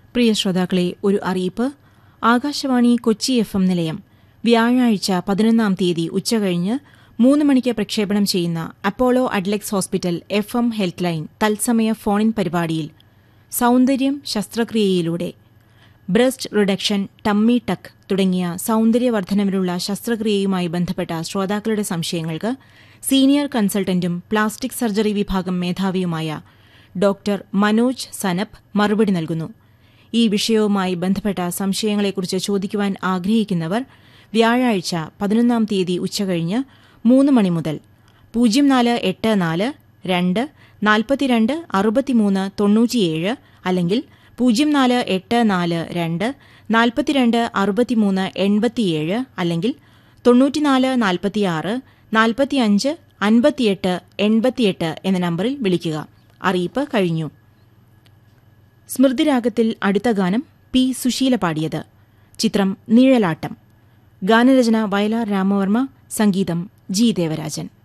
പ്രിയ ശ്രോതാക്കളെ ഒരു അറിയിപ്പ് ആകാശവാണി കൊച്ചി എഫ് എം നിലയം വ്യാഴാഴ്ച പതിനൊന്നാം തീയതി ഉച്ചകഴിഞ്ഞ് മൂന്ന് മണിക്ക് പ്രക്ഷേപണം ചെയ്യുന്ന Apollo Adlux hospital F M health line തത്സമയ ഫോണിൻ പരിപാടിയിൽ സൗന്ദര്യം ശസ്ത്രക്രിയയിലൂടെ ബ്രസ്റ്റ് റിഡക്ഷൻ ടമ്മി ടക്ക് തുടങ്ങിയ സൗന്ദര്യവർദ്ധനവിനുള്ള ശസ്ത്രക്രിയയുമായി ബന്ധപ്പെട്ട ശ്രോതാക്കളുടെ സംശയങ്ങൾക്ക് സീനിയർ കൺസൾട്ടന്റും പ്ലാസ്റ്റിക് സർജറി വിഭാഗം മേധാവിയുമായ ഡോക്ടർ മനോജ് സനപ്പ് മറുപടി നൽകുന്നു ഈ വിഷയവുമായി ബന്ധപ്പെട്ട സംശയങ്ങളെക്കുറിച്ച് ചോദിക്കുവാൻ ആഗ്രഹിക്കുന്നവർ വ്യാഴാഴ്ച പതിനൊന്നാം തീയതി ഉച്ചകഴിഞ്ഞ് മൂന്ന് മണി മുതൽ പൂജ്യം നാല് എട്ട് നാല് രണ്ട് നാൽപ്പത്തിരണ്ട് അറുപത്തിമൂന്ന് തൊണ്ണൂറ്റിയേഴ് അല്ലെങ്കിൽ പൂജ്യം നാല് എട്ട് നാല് രണ്ട് നാൽപ്പത്തിരണ്ട് അറുപത്തിമൂന്ന് എൺപത്തിയേഴ് അല്ലെങ്കിൽ തൊണ്ണൂറ്റിനാല് നാൽപ്പത്തിയാറ് നാൽപ്പത്തിയഞ്ച് അൻപത്തിയെട്ട് എൺപത്തിയെട്ട് എന്ന നമ്പറിൽ വിളിക്കുക അറിയിപ്പ് കഴിഞ്ഞു സ്മൃതിരാഗത്തിൽ അടുത്ത ഗാനം പി സുശീല പാടിയത് ചിത്രം നിഴലാട്ടം ഗാനരചന വയലാർ രാമവർമ്മ സംഗീതം ജി ദേവരാജൻ